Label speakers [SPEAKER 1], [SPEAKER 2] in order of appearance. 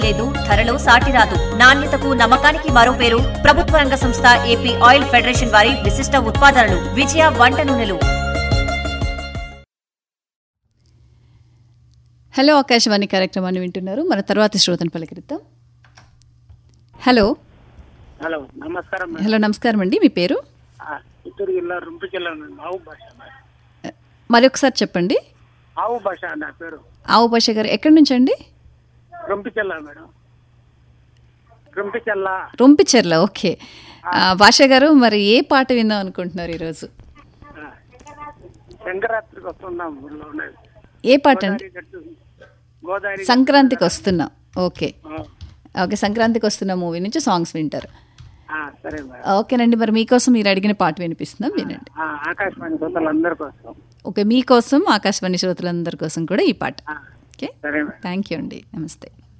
[SPEAKER 1] లేదు ధరలో సాటి రాదు నాణ్యతకు నమ్మకానికి మరో పేరు ప్రభుత్వ రంగ సంస్థ ఏపీ ఆయిల్ ఫెడరేషన్ వారి విశిష్ట ఉత్పాదనలు విజయ వంట నూనెలు
[SPEAKER 2] హలో ఆకాశవాణి కార్యక్రమాన్ని వింటున్నారు మన తర్వాత శ్రోతను పలకరిద్దాం హలో
[SPEAKER 3] హలో నమస్కారం మేడం.
[SPEAKER 2] హలో నమస్కారం అండి మీ పేరు
[SPEAKER 3] ఆ, చిత్తూరు జిల్లా రుంపిచెల్ల ఆవు భాష మేడం.
[SPEAKER 2] మరొకసారి చెప్పండి
[SPEAKER 3] ఆవు భాష నా పేరు
[SPEAKER 2] ఆవు భాష గారు ఎక్కడి నుంచి అండి
[SPEAKER 3] రుంపిచెల్ల మేడం రుంపిచెల్ల
[SPEAKER 2] రొంపిచెర్ల ఓకే ఆ, భాష గారు మరి ఏ పాట విందాం అనుకుంటున్నారు ఈరోజు
[SPEAKER 3] ఆ, సంక్రాంతికి వస్తున్నాం ఊళ్ళో ఉన్నది.
[SPEAKER 2] ఏ పాట అండి
[SPEAKER 3] గోదావరి గట్టు గోదావరి
[SPEAKER 2] సంక్రాంతికి వస్తున్నాం ఓకే
[SPEAKER 3] ఆ,
[SPEAKER 2] ఓకే సంక్రాంతికి వస్తున్న మూవీ నుంచి సాంగ్స్ వింటారు
[SPEAKER 3] ఆ, సరే మేడం
[SPEAKER 2] ఓకేనండి మరి మీకోసం మీరు అడిగిన పాట వినిపిస్తున్నాం వినండి
[SPEAKER 3] ఆ, ఆకాశవాణి శ్రోతలందరికీ వస్తాం
[SPEAKER 2] ఓకే మీకోసం ఆకాశవాణి శ్రోతలందరి కోసం కూడా ఈ పాట
[SPEAKER 3] ఆ,
[SPEAKER 2] ఓకే
[SPEAKER 3] సరే మేడం
[SPEAKER 2] థ్యాంక్ యూ అండి నమస్తే